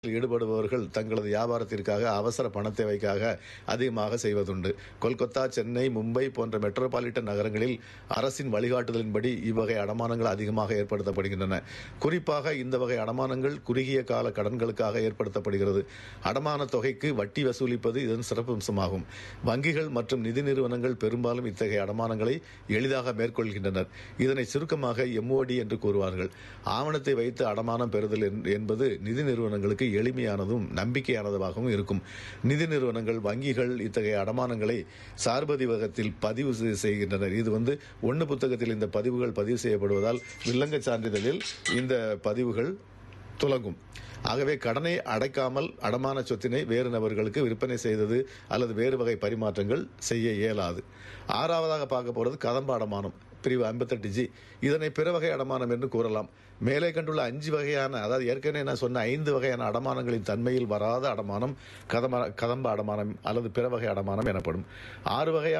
ஈடுபடுபவர்கள் தங்களது வியாபாரத்திற்காக அவசர பண தேவைக்காக அதிகமாக செய்வதுண்டு கொல்கத்தா சென்னை மும்பை போன்ற மெட்ரோபாலிட்டன் நகரங்களில் அரசின் வழிகாட்டுதலின்படி இவ்வகை அடமானங்கள் அதிகமாக ஏற்படுத்தப்படுகின்றன குறிப்பாக இந்த வகை அடமானங்கள் குறுகிய கால கடன்களுக்காக ஏற்படுத்தப்படுகிறது அடமான தொகைக்கு வட்டி வசூலிப்பது இதன் சிறப்பம்சமாகும் வங்கிகள் மற்றும் நிதி நிறுவனங்கள் பெரும்பாலும் இத்தகைய அடமானங்களை எளிதாக மேற்கொள்கின்றனர் இதனை சுருக்கமாக எம்ஓடி என்று கூறுவார்கள் ஆவணத்தை வைத்து அடமானம் பெறுதல் என்- என்பது நிதி நிறுவனங்களுக்கு எளிமையானதும் நம்பிக்கையானதுமாகவும் இருக்கும் நிதி நிறுவனங்கள் வங்கிகள் இத்தகைய அடமானங்களை சார்பதிவகத்தில் பதிவு செய்- செய்கின்றனர் இது வந்து ஒன்று புத்தகத்தில் இந்த பதிவுகள் பதிவு செய்யப்படுவதால் வில்லங்க சான்றிதழில் இந்த பதிவுகள் துலங்கும் ஆகவே கடனை அடைக்காமல் அடமான சொத்தினை வேறு நபர்களுக்கு விற்பனை செய்தது அல்லது வேறு வகை பரிமாற்றங்கள் செய்ய இயலாது ஆறாவதாக பார்க்க போறது கதம்ப அடமானம் பிரிவு 58 ஜி இதனை பிற வகை அடமானம் என்று கூறலாம் மேலே கண்டுள்ள அஞ்சு வகையான அதாவது ஏற்கனவே நான் சொன்ன ஐந்து வகையான அடமானங்களின் தன்மையில் வராத அடமானம் கதம கதம்ப அடமானம் அல்லது பிற வகை அடமானம் எனப்படும் ஆறு வகையான